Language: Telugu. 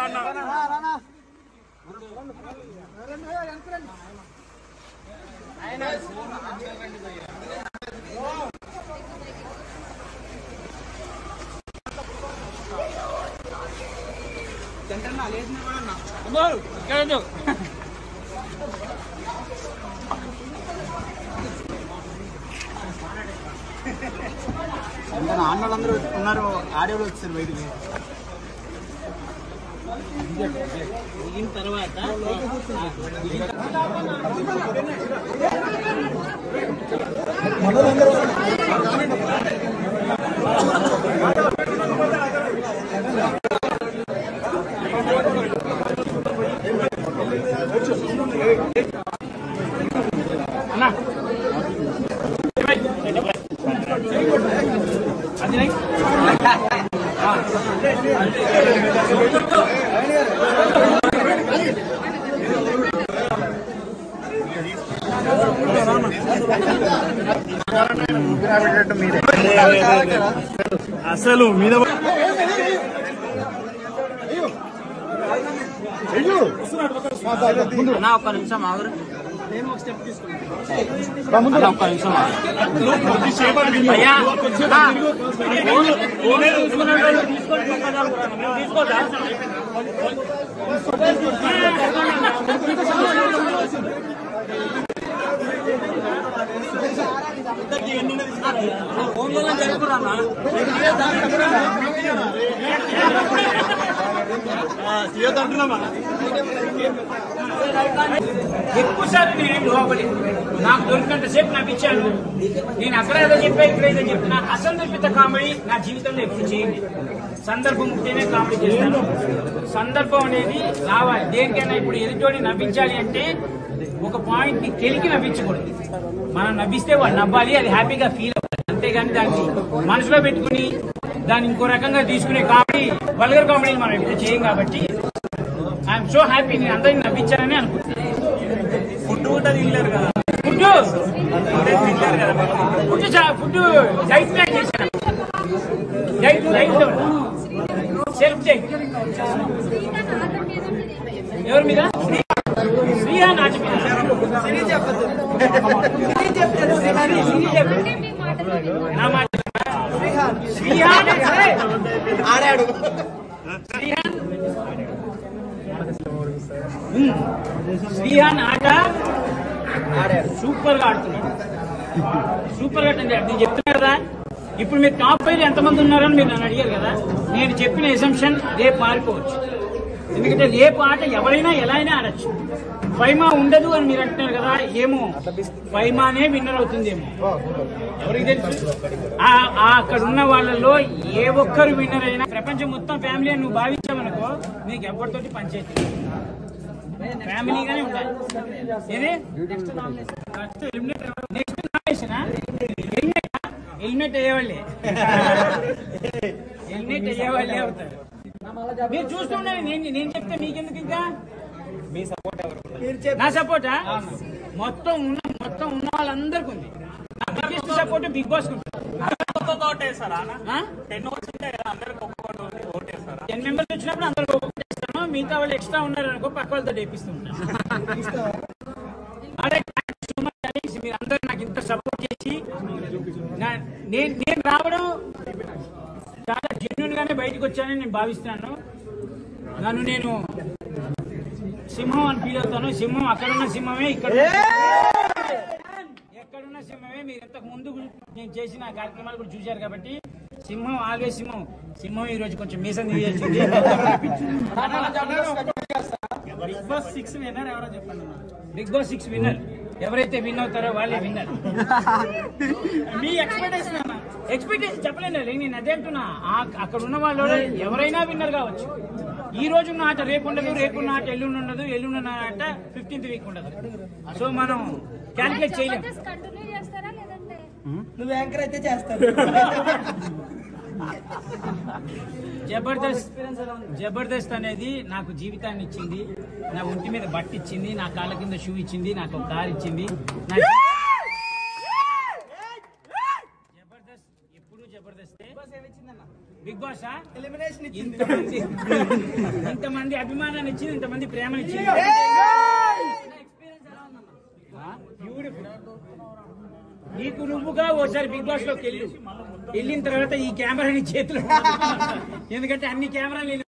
ఆడవాళ్ళందరూ ఉన్నారు ఆడవాళ్ళు వచ్చారు బయటికి దిగిన తర్వాత అసలు మీద అన్నా ఒక్క నిమిషం ఆగురు అన్నా, ఒక్క నిమిషం ఆగురు. అయ్యా అన్నా, ఫోన్ ఫోన్ తీసుకున్న వాళ్ళు తీసుకోండి, పక్కన వాళ్ళు కూడా. మేము తీసుకోవద్దా? ఫోన్లో జరుపురా అన్నా. ఎక్కువసార్లు నేను లోపలి నాకు దొరికినంత సేపు నవ్వించాను నేను అక్కడ ఏదో చెప్పా ఇక్కడ ఏదో చెప్పిన అసందర్భిత కామెడీ నా జీవితంలో ఎప్పుడు చేయండి సందర్భం ఉంటేనే కామెడీ చేస్తాను సందర్భం అనేది రావాలి దేనికైనా ఇప్పుడు ఎదుటోని నవ్వించాలి అంటే ఒక పాయింట్ ని కెలికి నవ్వించకూడదు మనం నవ్విస్తే వాడు నవ్వాలి అది హ్యాపీగా ఫీల్ అవ్వాలి అంతేగాని దాన్ని మనసులో పెట్టుకుని దాన్ని ఇంకో రకంగా తీసుకునే కామెడీ వల్గర్ కామెడీ మనం ఎప్పుడు చేయం కాబట్టి ఐఎమ్ సో హ్యాపీ నేను అందరిని నవ్వించానని అనుకుంటున్నాను ఫుడ్ కూడా తినలేరు కదా ఫుడ్ ఫుడ్ చా- ఫుడ్ డైట్ ప్లాన్ చేశాను డైట్ డైట్ సెల్ఫ్ డైట్ ఎవరి మీద శ్రీహా నాటి మీద సిరి చెప్పదు నా మాట శ్రీహాన్ ఆడాడు శ్రీహాన్ శ్రీహాన్ ఆట సూపర్ గా ఆడుతున్నాడు సూపర్ గా ఆడుతుంది నేను చెప్తున్నా కదా ఇప్పుడు మీరు టాప్ ఫైవ్ ఎంతమంది ఉన్నారని మీరు నన్ను అడిగారు కదా నేను చెప్పిన ఎసంప్షన్ రేపు మారిపోవచ్చు ఎందుకంటే రేపు ఆట ఎవరైనా ఎలా అయినా ఆడచ్చు ఫైమా ఉండదు అని మీరు అంటున్నారు కదా ఏమో ఫైమానే విన్నర్ అవుతుందేమో ఎవరికి తెలుసు ఆ- ఆ అక్కడ ఉన్న వాళ్ళలో ఏ ఒక్కరు విన్నర్ అయినా ప్రపంచం మొత్తం ఫ్యామిలీ అని నువ్వు భావించావనుకో నీకు ఎవరితోటి పంచాయతీ ఫ్యామిలీగానే ఉండాలి ఏది నెక్స్ట్ ఎలిమినేట్ నెక్స్ట్ నామినేషనా ఎలిమినేట్ ఎలిమినేట్ అయ్యేవాళ్ళే ఎలిమినేట్ అయ్యేవాళ్ళే అవుతారు మీరు చూస్తుండండి నేను నేను చెప్తే మీకెందుకు ఇంకా నా సపోర్టా మొత్తం ఉన్న మొత్తం ఉన్న వాళ్ళందరికీ ఉంది నా biggest support Bigg Boss ten members వచ్చినప్పుడు అందరికి ఒక్కొక్కటి ఇస్తాను మిగతా వాళ్ళు ఎక్స్ట్రా ఉన్నారు అనుకో పక్క వాళ్ళతో డేపిస్తూ ఉంటాను అదే థాంక్స్ సో మచ్ థాంక్స్. మీరు అందరూ నాకు ఇంత సపోర్ట్ చేసి నా- నేను నేను రావడం చాలా జెన్యున్ గానే బయటకు వచ్చానని నేను భావిస్తున్నాను నన్ను నేను సింహం అని ఫీల్ అవుతాను సింహం అక్కడున్న సింహమే ఇక్కడ ఎక్కడున్న సింహమే మీరు ఇంతకు ముందు నేను చేసిన కార్యక్రమాలు కూడా చూశారు కాబట్టి సింహం ఆల్వేస్ సింహం సింహం ఈ రోజు కొంచెం మీసం తీసేసింది బిగ్ బాస్ సిక్స్ విన్నర్ ఎవరో చెప్పండి బిగ్ బాస్ సిక్స్ విన్నర్ ఎవరైతే విన్ అవుతారో వాళ్ళే విన్నర్ మీ ఎక్స్పెక్టేషన్ ఎక్స్పెక్టేషన్ చెప్పలేను నేను అదే అంటున్నా ఆ- అక్కడ ఉన్న వాళ్ళు ఎవరైనా విన్నర్ కావచ్చు ఈ రోజు ఉన్న ఆట రేపు ఉండదు రేపు ఉన్న ఆట ఎల్లుండి ఉండదు ఎల్లుండి ఉన్న ఆట ఫిఫ్టీన్త్ వీక్ ఉండదు సో మనం క్యాలిక్యులేట్ చేయలేం కంటిన్యూ చేస్తారా లేదంటే నువ్వు యాంకర్ అయితే చేస్తావు జబర్దస్త్ జబర్దస్త్ అనేది నాకు జీవితాన్ని ఇచ్చింది నా ఒంటి మీద బట్ట ఇచ్చింది నా కాళ్ళ కింద షూ ఇచ్చింది నాకు ఒక కార్ ఇచ్చింది నా జబర్దస్త్ ఎప్పుడు జబర్దస్తే బిగ్ బాస్ ఎలిమినేషన్ ఇచ్చింది ఇంతమంది ఇంతమంది అభిమానాన్ని ఇచ్చింది ఇంతమంది ప్రేమని ఇచ్చింది బ్యూటిఫుల్ నీకు నువ్వుగా ఓసారి బిగ్ బాస్ లోకి వెళ్ళు వెళ్ళిన తర్వాత ఈ కెమెరాని చేతిలో ఎందుకంటే అన్ని కెమెరాలు